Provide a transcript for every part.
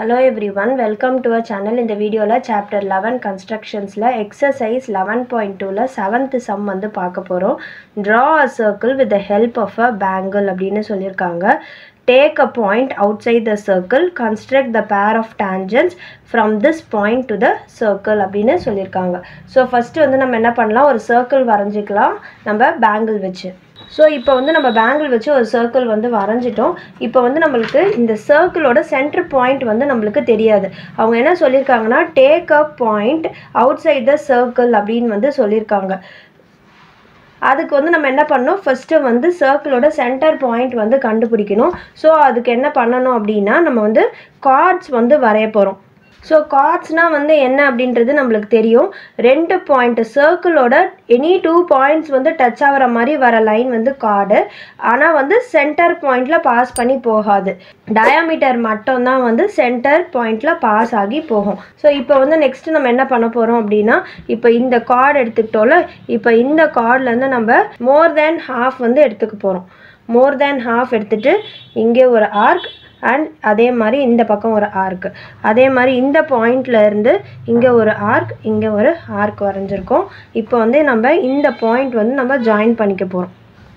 Hello everyone welcome to a channel இந்த வீடியோவில் chapter eleven கன்ஸ்ட்ரக்ஷன்ஸில் எக்ஸசைஸ் லெவன் பாயிண்ட் டூவில் செவன்த்து சம் வந்து பார்க்க போகிறோம் draw a circle with the help of a bangle அப்படின்னு சொல்லியிருக்காங்க take a point outside the circle construct the pair of tangents from this point to the circle அப்படின்னு சொல்லியிருக்காங்க so first வந்து நம்ம என்ன பண்ணலாம் ஒரு சர்க்கிள் வரைஞ்சிக்கலாம் நம்ம பேங்கிள் வச்சு ஸோ இப்போ வந்து நம்ம பேங்கிள் வச்சு ஒரு சர்க்கிள் வந்து வரைஞ்சிட்டோம் இப்போ வந்து நம்மளுக்கு இந்த சர்க்கிளோட சென்டர் பாயிண்ட் வந்து நம்மளுக்கு தெரியாது அவங்க என்ன சொல்லியிருக்காங்கன்னா take a point outside the circle அப்படின்னு வந்து சொல்லியிருக்காங்க அதுக்கு வந்து நம்ம என்ன பண்ணணும் ஃபஸ்ட்டு வந்து சர்க்கிளோட சென்டர் பாயிண்ட் வந்து கண்டுபிடிக்கணும் ஸோ அதுக்கு என்ன பண்ணணும் அப்படின்னா நம்ம வந்து கார்ட்ஸ் வந்து வரைய போகிறோம் ஸோ கார்ட்ஸ்னால் வந்து என்ன அப்படின்றது நம்மளுக்கு தெரியும் ரெண்டு பாயிண்ட் சர்க்கிளோட எனி டூ பாயிண்ட்ஸ் வந்து டச் ஆகிற மாதிரி வர லைன் வந்து கார்டு ஆனால் வந்து சென்டர் பாயிண்டில் பாஸ் பண்ணி போகாது டயாமீட்டர் மட்டும்தான் வந்து சென்டர் பாயிண்டில் பாஸ் ஆகி போகும் ஸோ இப்போ வந்து நெக்ஸ்ட்டு நம்ம என்ன பண்ண போகிறோம் அப்படின்னா இப்போ இந்த கார்டு எடுத்துக்கிட்டோம்ல இப்போ இந்த கார்ட்லேருந்து நம்ம மோர் தேன் ஹாஃப் வந்து எடுத்துக்க போகிறோம் மோர் தேன் ஹாஃப் எடுத்துகிட்டு இங்கே ஒரு ஆர்க் அண்ட் அதே மாதிரி இந்த பக்கம் ஒரு ஆர்க் அதே மாதிரி இந்த பாயிண்ட்ல இருந்து இங்கே ஒரு ஆர்க் இங்கே ஒரு ஆர்க் வரைஞ்சிருக்கோம் இப்போ வந்து நம்ம இந்த பாயிண்ட் வந்து நம்ம ஜாயின் பண்ணிக்க போகிறோம்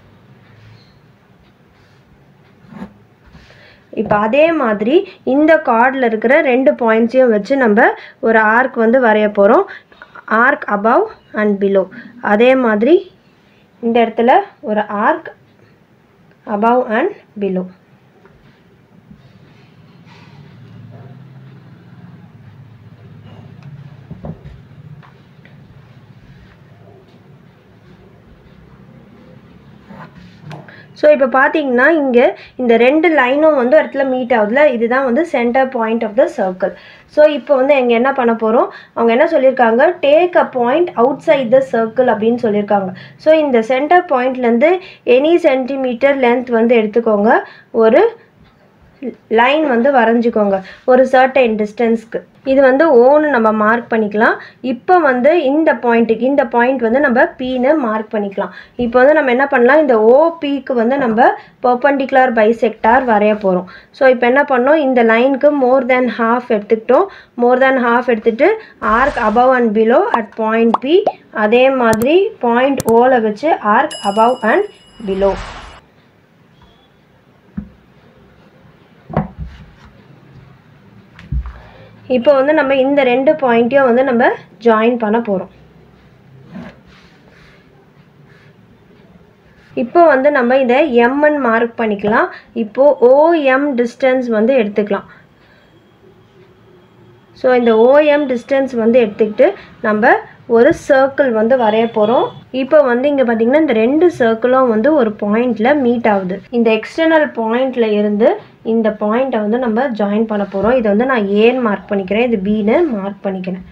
இப்போ அதே மாதிரி இந்த கார்டில் இருக்கிற ரெண்டு பாயிண்ட்ஸையும் வச்சு நம்ம ஒரு ஆர்க் வந்து வரைய போகிறோம் ஆர்க் அபவ் அண்ட் பிலோ அதே மாதிரி இந்த இடத்துல ஒரு arc above and below so இப்போ பார்த்தீங்கன்னா இங்கே இந்த ரெண்டு லைனும் வந்து இடத்துல மீட் ஆகுதுல இதுதான் வந்து centre point of the circle so இப்போ வந்து இங்கே என்ன பண்ண போகிறோம் அவங்க என்ன சொல்லியிருக்காங்க take a point outside the circle அப்படின்னு சொல்லியிருக்காங்க ஸோ இந்த சென்டர் பாயிண்ட்லேருந்து எனி சென்டிமீட்டர் லென்த் வந்து எடுத்துக்கோங்க ஒரு லைன் வந்து வரைஞ்சிக்கோங்க ஒரு சர்டைன் டிஸ்டன்ஸ்க்கு இது வந்து ஓன்னு நம்ம மார்க் பண்ணிக்கலாம் இப்போ வந்து இந்த பாயிண்ட்டுக்கு இந்த பாயிண்ட் வந்து நம்ம பீன்னு மார்க் பண்ணிக்கலாம் இப்போ வந்து நம்ம என்ன பண்ணலாம் இந்த ஓபிக்கு வந்து நம்ம பர்பண்டிகுலர் பைசெக்டார் வரைய போகிறோம் ஸோ இப்போ என்ன பண்ணோம் இந்த லைனுக்கு மோர் தேன் ஹாஃப் எடுத்துக்கிட்டோம் மோர் தேன் ஹாஃப் எடுத்துகிட்டு arc above and below at point B அதே மாதிரி பாயிண்ட் ஓவில் வச்சு ஆர்க் அபவ் அண்ட் பிலோ இப்போ வந்து நம்ம இந்த ரெண்டு பாயிண்ட்டையும் வந்து நம்ம ஜாயின் பண்ண போகிறோம் இப்போ வந்து நம்ம இதை எம்என் மார்க் பண்ணிக்கலாம் இப்போது ஓஎம் டிஸ்டன்ஸ் வந்து எடுத்துக்கலாம் ஸோ இந்த ஓஎம் டிஸ்டன்ஸ் வந்து எடுத்துக்கிட்டு நம்ம ஒரு சர்க்கிள் வந்து வரைய போகிறோம் இப்போ வந்து இங்கே பார்த்தீங்கன்னா இந்த ரெண்டு சர்க்கிளும் வந்து ஒரு பாயிண்டில் மீட் ஆகுது இந்த எக்ஸ்டர்னல் பாயிண்டில் இருந்து இந்த பாயிண்ட்டை வந்து நம்ம ஜாயின் பண்ண போகிறோம் இதை வந்து நான் ஏன்னு மார்க் பண்ணிக்கிறேன் இது பின்னு மார்க் பண்ணிக்கிறேன்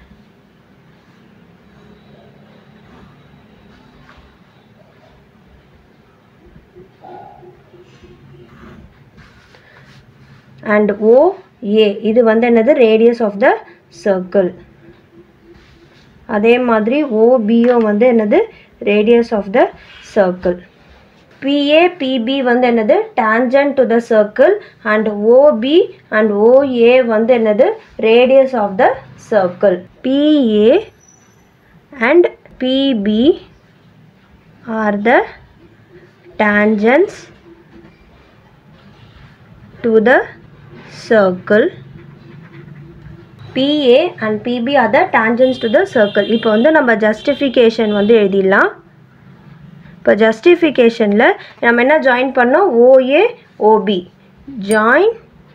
அண்ட் ஓ ஏ இது வந்து என்னது ரேடியஸ் ஆஃப் த சர்க்கிள் அதே மாதிரி ஓபியும் வந்து என்னது radius of the circle PA PB வந்து என்னது tangent to the circle and OB and OA வந்து என்னது radius of the circle PA and PB are the tangents to the circle PA and PB are the tangents to the circle இப்போ வந்து நம்ம justification வந்து எழுதிடலாம் இப்போ ஜஸ்டிஃபிகேஷனில் நம்ம என்ன ஜாயின் பண்ணோம் OA OB join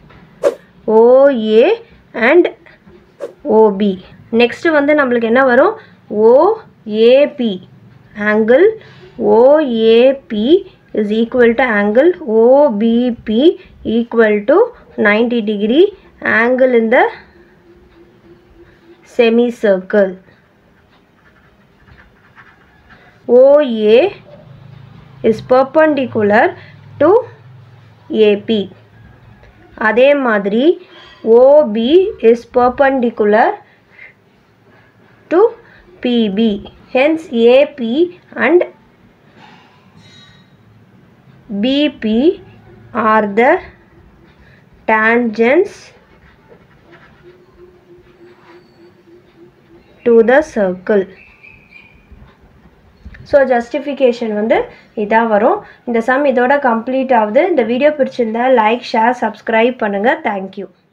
OA and OB next வந்து நம்மளுக்கு என்ன வரும் OAP angle OAP is equal to angle OBP equal to 90 degree angle in the semicircle. OA is perpendicular to AP. அதே மாதிரி OB is perpendicular to PB. Hence AP and BP are the tangents to the circle so justification வந்து இதான் வரும் இந்த some இதோட complete ஆகுது இந்த video பிடிச்சிருந்தா லைக் ஷேர் சப்ஸ்கிரைப் பண்ணுங்கள் தேங்க்யூ